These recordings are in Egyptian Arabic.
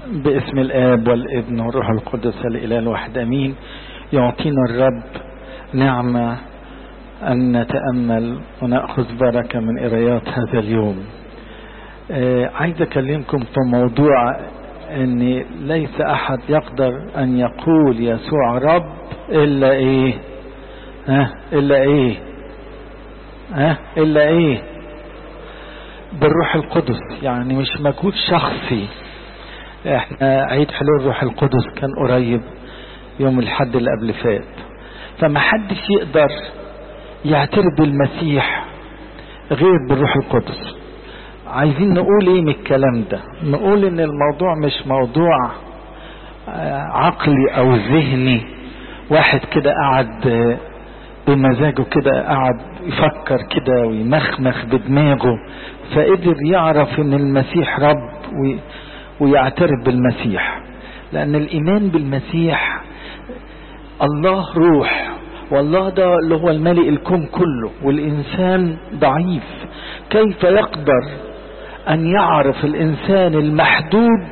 باسم الآب والابن والروح القدس الإله الواحد أمين يعطينا الرب نعمة أن نتأمل ونأخذ بركة من قرايات هذا اليوم آه عايز أكلمكم في موضوع أن ليس أحد يقدر أن يقول يسوع رب إلا إيه ها إلا إيه ها إلا إيه بالروح القدس يعني مش مجهود شخصي احنا عيد حلول الروح القدس كان قريب يوم الحد اللي قبل فات فما حدش يقدر يعترف بالمسيح غير بالروح القدس عايزين نقول ايه من الكلام ده نقول ان الموضوع مش موضوع عقلي او ذهني واحد كده قعد بمزاجه كده قعد يفكر كده ويمخمخ بدماغه فقدر يعرف ان المسيح رب ويعترف بالمسيح لان الايمان بالمسيح الله روح والله ده اللي هو الملئ الكون كله والانسان ضعيف كيف يقدر ان يعرف الانسان المحدود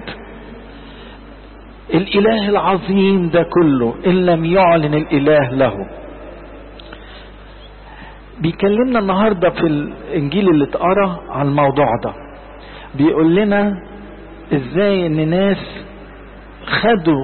الاله العظيم ده كله ان لم يعلن الاله له بيكلمنا النهارده في الانجيل اللي اتقرا على الموضوع ده بيقول لنا ازاي ان ناس خدوا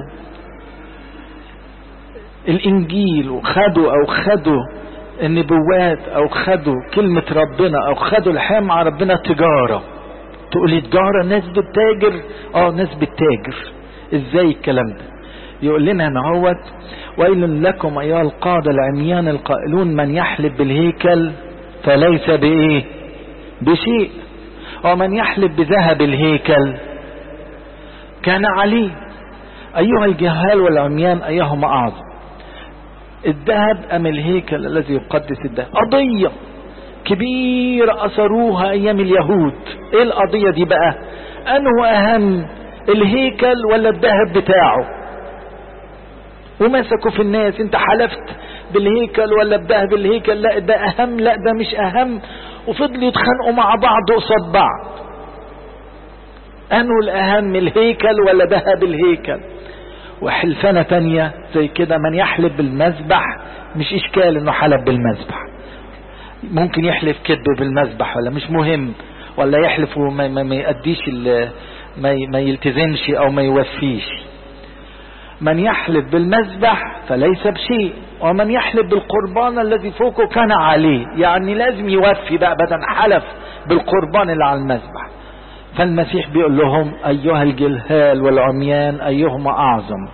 الانجيل وخدوا او خدوا النبوات او خدوا كلمة ربنا او خدوا الحياة مع ربنا تجارة تقولي تجارة ناس بتتاجر اه ناس بتتاجر ازاي الكلام ده يقول لنا هنا هوت ويل لكم ايها القادة العميان القائلون من يحلب بالهيكل فليس بايه بشيء ومن يحلب بذهب الهيكل كان عليه ايها الجهال والعميان ايهما اعظم الذهب ام الهيكل الذي يقدس الذهب قضية كبيرة اثروها ايام اليهود ايه القضية دي بقى انه اهم الهيكل ولا الذهب بتاعه ومسكوا في الناس انت حلفت بالهيكل ولا بذهب الهيكل لا ده اهم لا ده مش اهم وفضلوا يتخانقوا مع بعض قصاد بعض انه الاهم الهيكل ولا ذهب الهيكل وحلفانة تانية زي كده من يحلف بالمذبح مش اشكال انه حلف بالمذبح ممكن يحلف كذب بالمذبح ولا مش مهم ولا يحلف وما ما يأديش ما ما يلتزمش او ما يوفيش من يحلف بالمذبح فليس بشيء ومن يحلف بالقربان الذي فوقه كان عليه يعني لازم يوفي بقى بدل حلف بالقربان اللي على المذبح فالمسيح بيقول لهم ايها الجلهال والعميان ايهما اعظم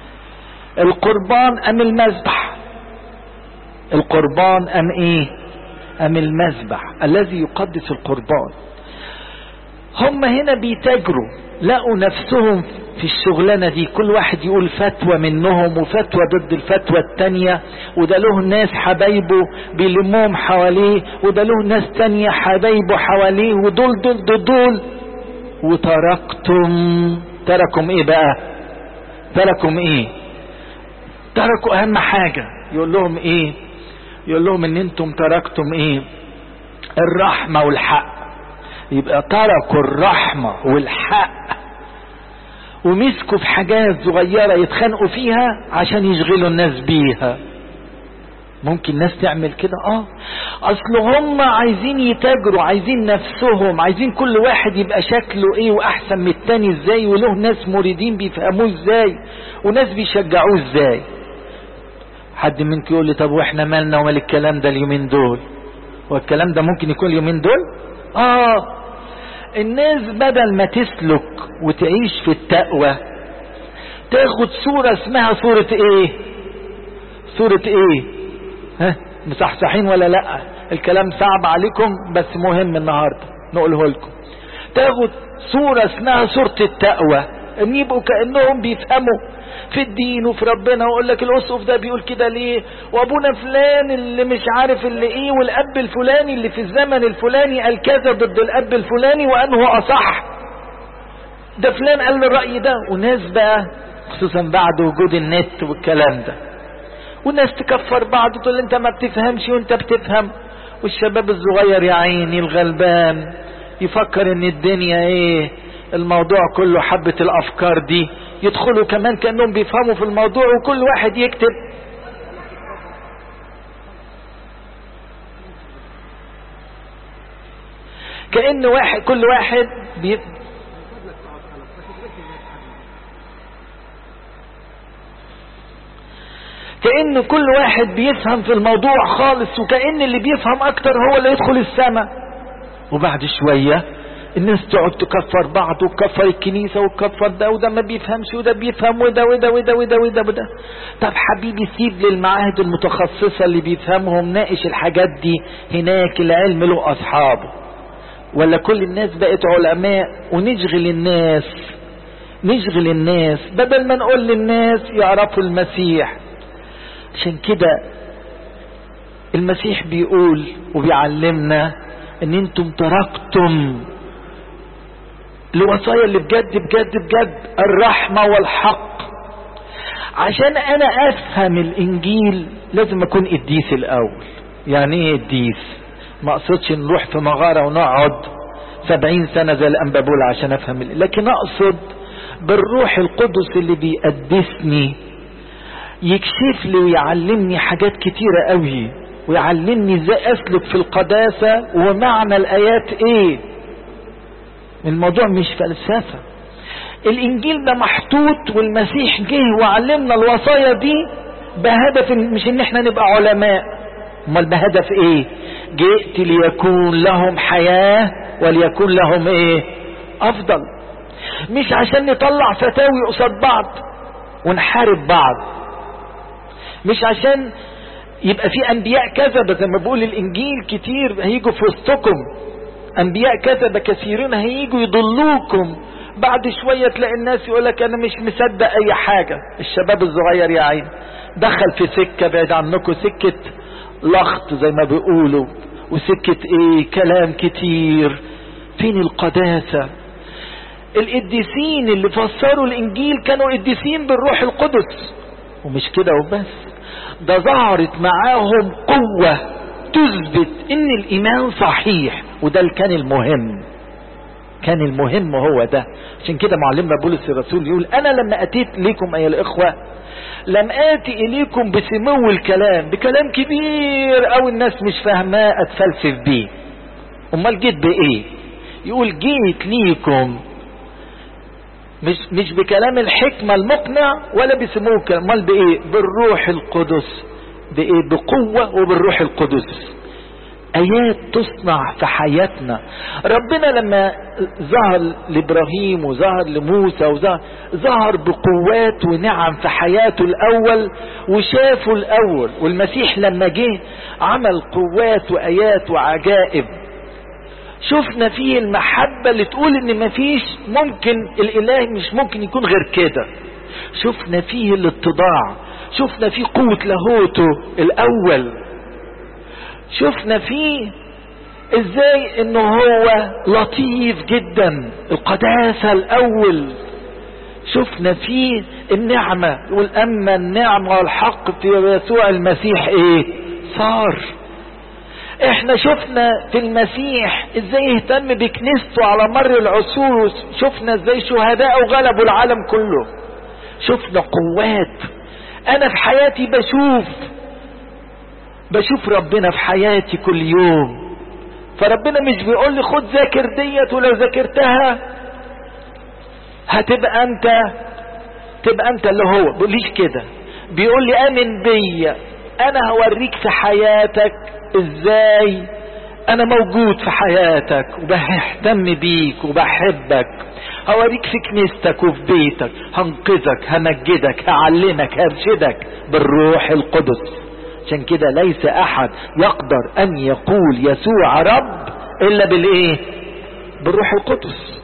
القربان ام المذبح القربان ام ايه ام المذبح الذي يقدس القربان هم هنا بيتاجروا لقوا نفسهم في الشغلانة دي كل واحد يقول فتوى منهم وفتوى ضد الفتوى التانية وده له ناس حبايبه بيلموهم حواليه وده له ناس تانية حبايبه حواليه ودول دول دول, دول وتركتم تركم ايه بقى تركم ايه تركوا اهم حاجة يقول لهم ايه يقول لهم ان انتم تركتم ايه الرحمة والحق يبقى تركوا الرحمة والحق ومسكوا في حاجات صغيرة يتخانقوا فيها عشان يشغلوا الناس بيها ممكن ناس تعمل كده اه اصل هم عايزين يتاجروا عايزين نفسهم عايزين كل واحد يبقى شكله ايه واحسن من التاني ازاي وله ناس مريدين بيفهموه ازاي وناس بيشجعوه ازاي حد منكم يقول لي طب واحنا مالنا ومال الكلام ده اليومين دول والكلام ده ممكن يكون اليومين دول اه الناس بدل ما تسلك وتعيش في التقوى تاخد صورة اسمها صورة ايه صورة ايه ها مصحصحين ولا لا الكلام صعب عليكم بس مهم النهاردة نقوله لكم تاخد صورة اسمها صورة التقوى ان يبقوا كأنهم بيفهموا في الدين وفي ربنا ويقول لك الاسقف ده بيقول كده ليه وابونا فلان اللي مش عارف اللي ايه والاب الفلاني اللي في الزمن الفلاني قال كذا ضد الاب الفلاني وانه اصح ده فلان قال الرأي ده وناس بقى خصوصا بعد وجود النت والكلام ده والناس تكفر بعض تقول انت ما بتفهمش وانت بتفهم والشباب الصغير يا عيني الغلبان يفكر ان الدنيا ايه الموضوع كله حبة الافكار دي يدخلوا كمان كأنهم بيفهموا في الموضوع وكل واحد يكتب كأن واحد كل واحد بي كأن كل واحد بيفهم في الموضوع خالص وكأن اللي بيفهم اكتر هو اللي يدخل السماء وبعد شوية الناس تقعد تكفر بعض وتكفر الكنيسة وتكفر ده وده ما بيفهمش وده بيفهم وده وده وده وده وده وده طب حبيبي سيب للمعاهد المتخصصة اللي بيفهمهم ناقش الحاجات دي هناك العلم له أصحابه ولا كل الناس بقت علماء ونشغل الناس نشغل الناس بدل ما نقول للناس يعرفوا المسيح عشان كده المسيح بيقول وبيعلمنا ان انتم تركتم الوصايا اللي بجد بجد بجد الرحمة والحق عشان انا افهم الانجيل لازم اكون قديس الاول يعني ايه قديس ما اقصدش نروح في مغارة ونقعد سبعين سنة زي الانبابول عشان افهم لكن اقصد بالروح القدس اللي بيقدسني يكشف لي ويعلمني حاجات كتيرة قوي ويعلمني ازاي اسلك في القداسة ومعنى الايات ايه الموضوع مش فلسفة الانجيل ده محطوط والمسيح جه وعلمنا الوصايا دي بهدف مش ان احنا نبقى علماء امال بهدف ايه جئت ليكون لهم حياة وليكون لهم ايه افضل مش عشان نطلع فتاوي قصاد بعض ونحارب بعض مش عشان يبقى في انبياء كذبة زي ما بقول الانجيل كتير هيجوا في وسطكم انبياء كذبة كثيرين هيجوا يضلوكم بعد شوية تلاقي الناس يقولك انا مش مصدق اي حاجة الشباب الصغير يا عين دخل في سكة بعيد عنكم سكة لخط زي ما بيقولوا وسكة ايه كلام كتير فين القداسة القديسين اللي فسروا الانجيل كانوا قديسين بالروح القدس ومش كده وبس ده ظهرت معاهم قوة تثبت ان الايمان صحيح وده اللي كان المهم كان المهم هو ده عشان كده معلمنا بولس الرسول يقول انا لما اتيت ليكم ايها الاخوة لم اتي اليكم بسمو الكلام بكلام كبير او الناس مش فاهماه اتفلسف بيه امال جيت بايه يقول جيت ليكم مش مش بكلام الحكمة المقنع ولا بسمو الكلام امال بايه بالروح القدس بايه بقوة وبالروح القدس ايات تصنع في حياتنا ربنا لما ظهر لابراهيم وظهر لموسى وظهر ظهر بقوات ونعم في حياته الاول وشافه الاول والمسيح لما جه عمل قوات وايات وعجائب شفنا فيه المحبة اللي تقول ان مفيش ممكن الاله مش ممكن يكون غير كده شفنا فيه الاتضاع شفنا فيه قوة لاهوته الاول شفنا فيه ازاي انه هو لطيف جدا القداسة الاول شفنا فيه النعمة يقول اما النعمة والحق في يسوع المسيح ايه صار احنا شفنا في المسيح ازاي اهتم بكنيسته على مر العصور شفنا ازاي شهداء غلبوا العالم كله شفنا قوات انا في حياتي بشوف بشوف ربنا في حياتي كل يوم فربنا مش بيقول لي خد ذاكر ديت ولو ذاكرتها هتبقى انت تبقى انت اللي هو بيقوليش كده بيقول لي امن بيا انا هوريك في حياتك ازاي انا موجود في حياتك وبهتم بيك وبحبك هوريك في كنيستك وفي بيتك هنقذك همجدك هعلمك هرشدك بالروح القدس عشان كده ليس احد يقدر ان يقول يسوع رب الا بالايه بالروح القدس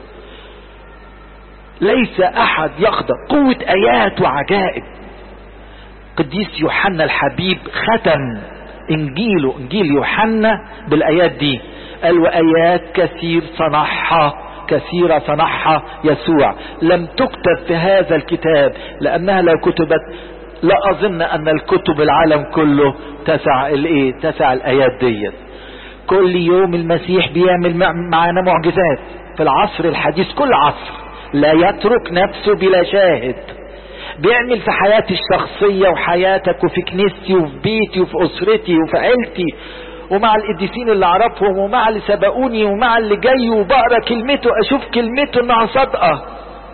ليس احد يقدر قوة ايات وعجائب قديس يوحنا الحبيب ختم انجيله انجيل يوحنا بالايات دي قال وايات كثير صنعها كثيرة صنعها يسوع لم تكتب في هذا الكتاب لانها لو كتبت لا اظن ان الكتب العالم كله تسع الايه تسع الايات ديت كل يوم المسيح بيعمل معانا معجزات في العصر الحديث كل عصر لا يترك نفسه بلا شاهد بيعمل في حياتي الشخصية وحياتك وفي كنيستي وفي بيتي وفي أسرتي وفي عيلتي ومع القديسين اللي أعرفهم ومع اللي سبقوني ومع اللي جاي وبقرا كلمته أشوف كلمته إنها صادقة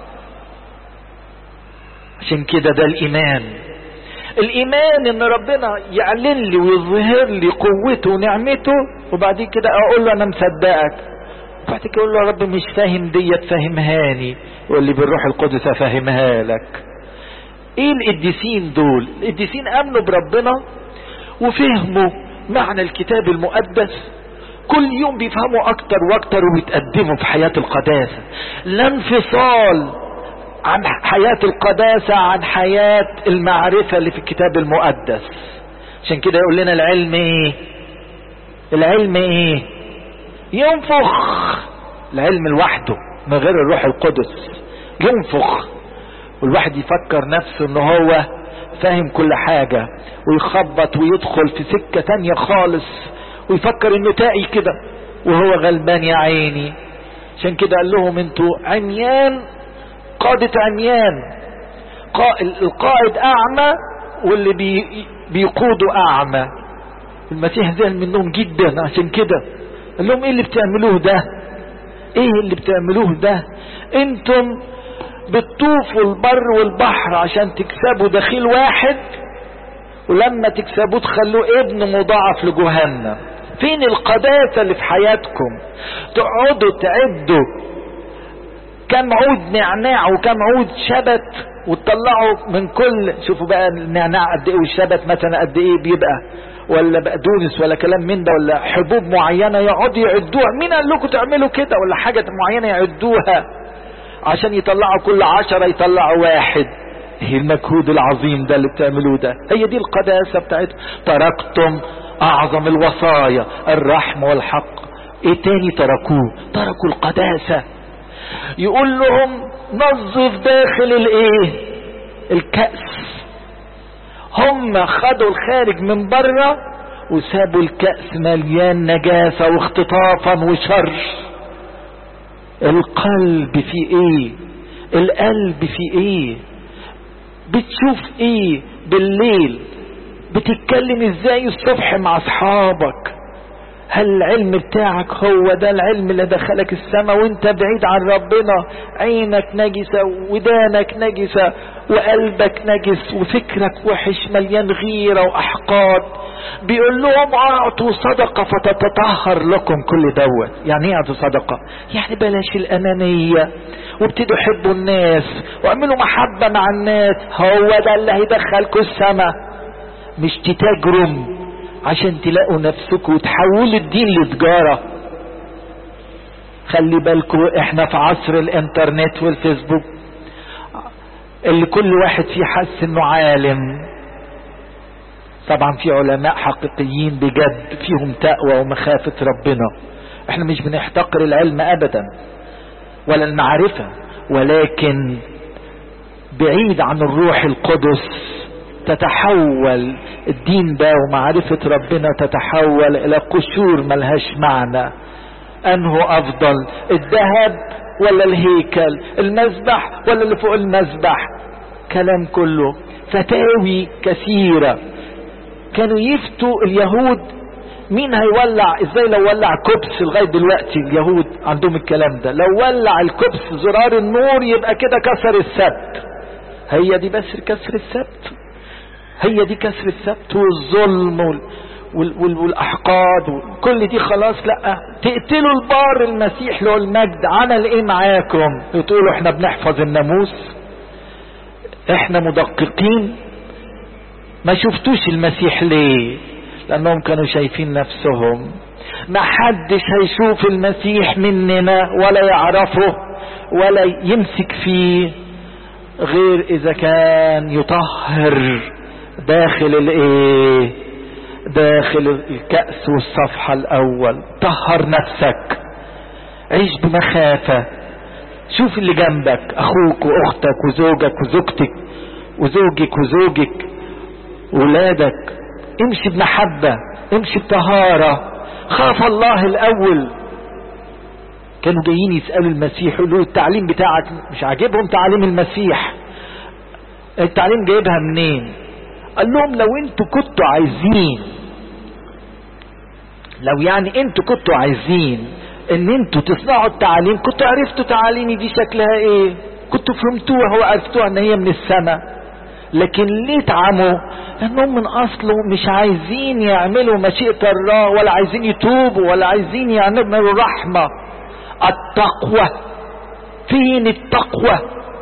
عشان كده ده الإيمان الإيمان إن ربنا يعلن لي ويظهر لي قوته ونعمته وبعدين كده أقول له أنا مصدقك وبعد كده أقول له يا رب مش فاهم ديت فهمهاني يقول لي بالروح القدس أفهمها لك ايه القديسين دول القديسين امنوا بربنا وفهموا معنى الكتاب المقدس كل يوم بيفهموا اكتر واكتر ويتقدموا في حياة القداسة لا انفصال عن حياة القداسة عن حياة المعرفة اللي في الكتاب المقدس عشان كده يقول لنا العلم ايه العلم ايه ينفخ العلم لوحده من غير الروح القدس ينفخ والواحد يفكر نفسه ان هو فاهم كل حاجة ويخبط ويدخل في سكة تانية خالص ويفكر انه تاقي كده وهو غلبان يا عيني عشان كده قال لهم انتوا عميان قادة عميان القائد اعمى واللي بي بيقودوا اعمى المسيح زعل منهم جدا عشان كده قال لهم ايه اللي بتعملوه ده ايه اللي بتعملوه ده انتم بتطوفوا البر والبحر عشان تكسبوا دخيل واحد ولما تكسبوه تخلوه ابن مضاعف لجهنم فين القداسة اللي في حياتكم تقعدوا تعدوا كم عود نعناع وكم عود شبت وتطلعوا من كل شوفوا بقى النعناع قد ايه والشبت مثلا قد ايه بيبقى ولا بقدونس ولا كلام من ده ولا حبوب معينة يقعدوا يعدوها مين قال لكم تعملوا كده ولا حاجة معينة يعدوها عشان يطلعوا كل عشرة يطلعوا واحد ايه المجهود العظيم ده اللي بتعملوه ده هي دي القداسة بتاعتكم تركتم اعظم الوصايا الرحم والحق ايه تاني تركوه تركوا القداسة يقول لهم نظف داخل الايه الكأس هم خدوا الخارج من بره وسابوا الكأس مليان نجاسة واختطافا وشر القلب في ايه القلب في ايه بتشوف ايه بالليل بتتكلم ازاي الصبح مع اصحابك هل العلم بتاعك هو ده العلم اللي دخلك السماء وانت بعيد عن ربنا عينك نجسة ودانك نجسة وقلبك نجس وفكرك وحش مليان غيرة واحقاد بيقول لهم اعطوا صدقة فتتطهر لكم كل دوت يعني ايه اعطوا صدقة يعني بلاش الانانية وابتدوا حبوا الناس واعملوا محبة مع الناس هو ده اللي هيدخلكم السماء مش تتاجروا عشان تلاقوا نفسكم وتحولوا الدين لتجارة خلي بالكم احنا في عصر الانترنت والفيسبوك اللي كل واحد فيه حس انه عالم طبعا في علماء حقيقيين بجد فيهم تقوى ومخافة ربنا احنا مش بنحتقر العلم ابدا ولا المعرفة ولكن بعيد عن الروح القدس تتحول الدين ده ومعرفة ربنا تتحول الى قشور ملهاش معنى انه افضل الذهب ولا الهيكل المذبح ولا اللي فوق المذبح كلام كله فتاوي كثيرة كانوا يفتوا اليهود مين هيولع ازاي لو ولع كبس لغاية دلوقتي اليهود عندهم الكلام ده لو ولع الكبس زرار النور يبقى كده كسر السبت هي دي بس كسر السبت هي دي كسر السبت والظلم وال وال وال والاحقاد وكل دي خلاص لا تقتلوا البار المسيح له المجد عمل ايه معاكم تقولوا احنا بنحفظ الناموس احنا مدققين ما شفتوش المسيح ليه لانهم كانوا شايفين نفسهم ما حدش هيشوف المسيح مننا ولا يعرفه ولا يمسك فيه غير اذا كان يطهر داخل الايه داخل الكأس والصفحة الاول طهر نفسك عيش بمخافة شوف اللي جنبك اخوك واختك وزوجك وزوجتك وزوجك وزوجك ولادك امشي بمحبة امشي بطهارة خاف الله الاول كانوا جايين يسألوا المسيح يقولوا له التعليم بتاعك مش عاجبهم تعليم المسيح التعليم جايبها منين قال لهم لو انتوا كنتوا عايزين لو يعني انتوا كنتوا عايزين ان انتوا تصنعوا التعاليم كنتوا عرفتوا تعاليمي دي شكلها ايه كنتوا فهمتوها وعرفتوها ان هي من السماء لكن ليه اتعموا لانهم من اصله مش عايزين يعملوا مشيئة الله ولا عايزين يتوبوا ولا عايزين يعملوا رحمة التقوى فين التقوى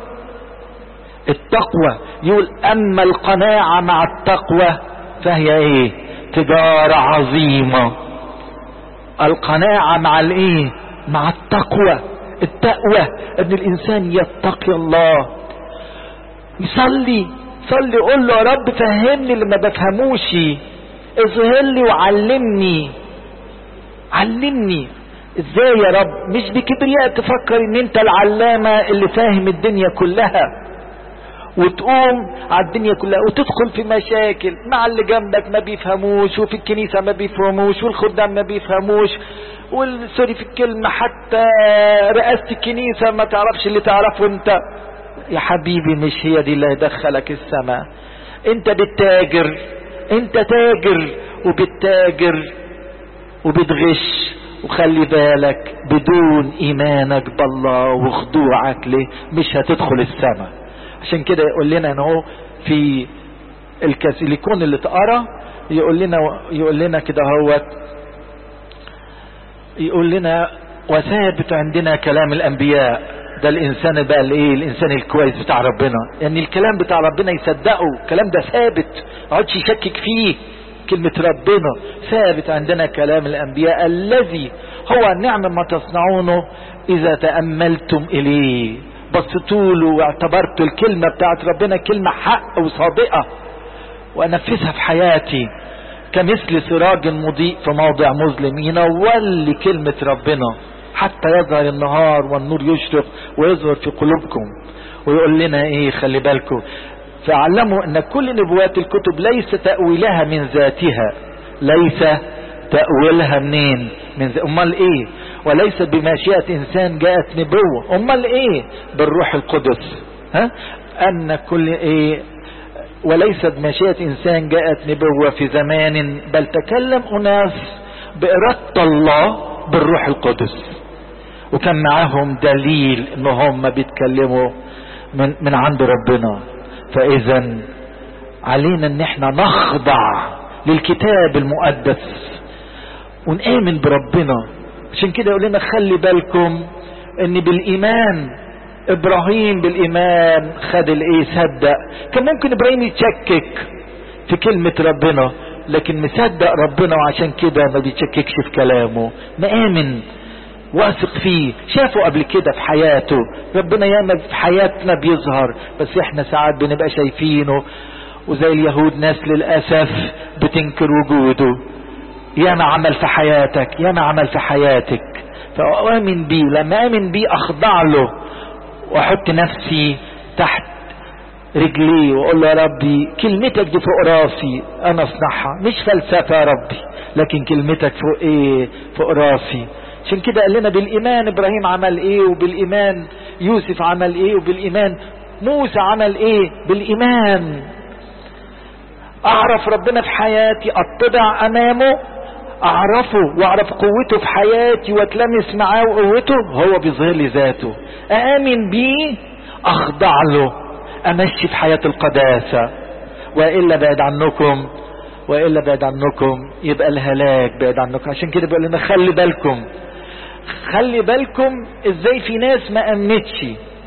التقوى يقول اما القناعة مع التقوى فهي ايه تجارة عظيمة القناعة مع الايه مع التقوى التقوى ان الانسان يتقي الله يصلي صلي قول له يا رب فهمني اللي ما بفهموش اظهر لي وعلمني علمني ازاي يا رب مش بكبرياء تفكر ان انت العلامة اللي فاهم الدنيا كلها وتقوم على الدنيا كلها وتدخل في مشاكل مع اللي جنبك ما بيفهموش وفي الكنيسة ما بيفهموش والخدام ما بيفهموش والسوري في الكلمة حتى رئاسة الكنيسة ما تعرفش اللي تعرفه انت يا حبيبي مش هي دي اللي هيدخلك السماء انت بتتاجر انت تاجر وبتتاجر وبتغش وخلي بالك بدون ايمانك بالله وخضوعك له مش هتدخل السماء عشان كده يقول لنا ان هو في الكاثوليكون اللي اتقرا يقول لنا يقول لنا كده هو يقول لنا وثابت عندنا كلام الانبياء ده الانسان بقى الايه الانسان الكويس بتاع ربنا يعني الكلام بتاع ربنا يصدقه الكلام ده ثابت ما يقعدش يشكك فيه كلمة ربنا ثابت عندنا كلام الانبياء الذي هو نعم ما تصنعونه اذا تأملتم اليه بصيتوا له واعتبرتوا الكلمة بتاعت ربنا كلمة حق وصادقة وانفذها في حياتي كمثل سراج مضيء في موضع مظلم ينور لي كلمة ربنا حتى يظهر النهار والنور يشرق ويظهر في قلوبكم ويقول لنا ايه خلي بالكم فاعلموا ان كل نبوات الكتب ليس تأويلها من ذاتها ليس تأويلها منين من ذ... امال ايه وليس بمشيئة انسان جاءت نبوة امال ايه بالروح القدس ها ان كل ايه وليست مشيئة انسان جاءت نبوة في زمان بل تكلم اناس بارادة الله بالروح القدس وكان معاهم دليل ان هم بيتكلموا من, من عند ربنا فاذا علينا ان احنا نخضع للكتاب المقدس ونآمن بربنا عشان كده يقول لنا خلي بالكم ان بالايمان ابراهيم بالايمان خد الايه صدق كان ممكن ابراهيم يتشكك في كلمة ربنا لكن مصدق ربنا وعشان كده ما بيتشككش في كلامه مآمن واثق فيه شافه قبل كده في حياته ربنا ياما في حياتنا بيظهر بس احنا ساعات بنبقى شايفينه وزي اليهود ناس للأسف بتنكر وجوده ياما عمل في حياتك ياما عمل في حياتك فأؤمن بيه لما أؤمن بيه أخضع له وأحط نفسي تحت رجليه واقول له يا ربي كلمتك دي فوق راسي انا اصنعها مش فلسفه يا ربي لكن كلمتك فوق ايه فوق راسي عشان كده قال لنا بالايمان ابراهيم عمل ايه وبالايمان يوسف عمل ايه وبالايمان موسى عمل ايه بالايمان اعرف ربنا في حياتي اتضع امامه اعرفه واعرف قوته في حياتي واتلمس معاه وقوته هو بيظهر لي ذاته امن بيه اخضع له امشي في حياة القداسة والا بعد عنكم والا بعد عنكم يبقى الهلاك بعد عنكم عشان كده بيقول لنا خلي بالكم خلي بالكم ازاي في ناس ما امنتش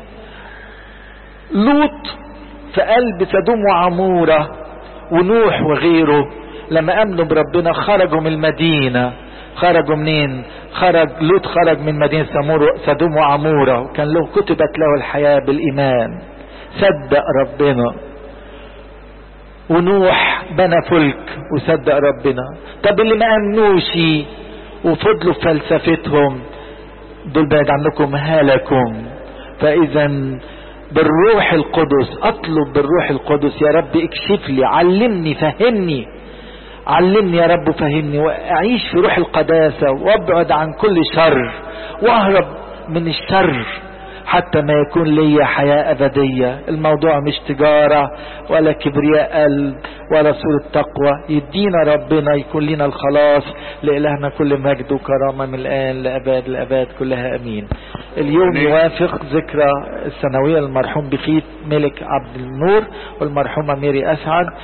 لوط في قلب سدوم وعمورة ونوح وغيره لما امنوا بربنا خرجوا من المدينة خرجوا منين خرج لوط خرج من مدينة سدوم وعمورة وكان له كتبت له الحياة بالايمان صدق ربنا ونوح بنى فلك وصدق ربنا طب اللي ما امنوش وفضلوا في فلسفتهم دول بعد عنكم هلكم فاذا بالروح القدس اطلب بالروح القدس يا رب اكشف لي علمني فهمني علمني يا رب فهمني واعيش في روح القداسة وابعد عن كل شر واهرب من الشر حتى ما يكون لي حياة أبدية الموضوع مش تجارة ولا كبرياء قلب ولا صورة تقوى يدينا ربنا يكون لنا الخلاص لإلهنا كل مجد وكرامة من الآن لأباد الأباد كلها أمين اليوم يوافق ذكرى السنوية المرحوم بخيت ملك عبد النور والمرحومة ميري أسعد